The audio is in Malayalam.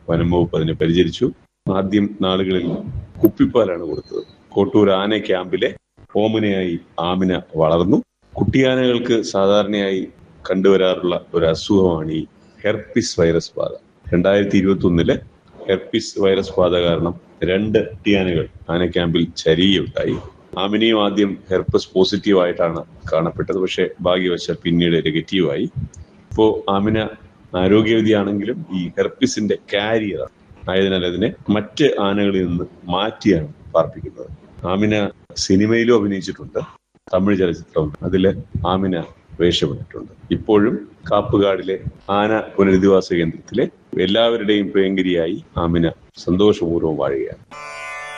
വനം വകുപ്പ് അതിനെ പരിചരിച്ചു ആദ്യം നാളുകളിൽ കുപ്പിപ്പാലാണ് കൊടുത്തത് കോട്ടൂർ ആന ക്യാമ്പിലെ ഓമനയായി ആമിന വളർന്നു കുട്ടിയാനകൾക്ക് സാധാരണയായി കണ്ടുവരാറുള്ള ഒരു അസുഖമാണ് ഈ ഹെർപ്പിസ് വൈറസ് ബാധ രണ്ടായിരത്തി ഇരുപത്തി ഒന്നില് ഹെർപ്പിസ് വൈറസ് ബാധ കാരണം രണ്ട് കുട്ടിയാനകൾ ആന ക്യാമ്പിൽ ചരിയുണ്ടായി ആമിനെയും ആദ്യം ഹെർപ്പസ് പോസിറ്റീവ് ആയിട്ടാണ് കാണപ്പെട്ടത് പക്ഷേ ഭാഗ്യവശാൽ പിന്നീട് നെഗറ്റീവായി ഇപ്പോൾ ആമിന ആരോഗ്യവതിയാണെങ്കിലും ഈ ഹെർപ്പിസിന്റെ കാരിയർ ആയതിനാൽ അതിനെ മറ്റ് ആനകളിൽ നിന്ന് മാറ്റിയാണ് പാർപ്പിക്കുന്നത് ആമിന സിനിമയിലും അഭിനയിച്ചിട്ടുണ്ട് തമിഴ് ചലച്ചിത്രം അതിൽ ആമിന വേഷമിട്ടിട്ടുണ്ട് ഇപ്പോഴും കാപ്പുകാടിലെ ആന പുനരധിവാസ കേന്ദ്രത്തിലെ എല്ലാവരുടെയും പ്രിയങ്കരിയായി ആമിന സന്തോഷപൂർവ്വം വാഴുകയാണ്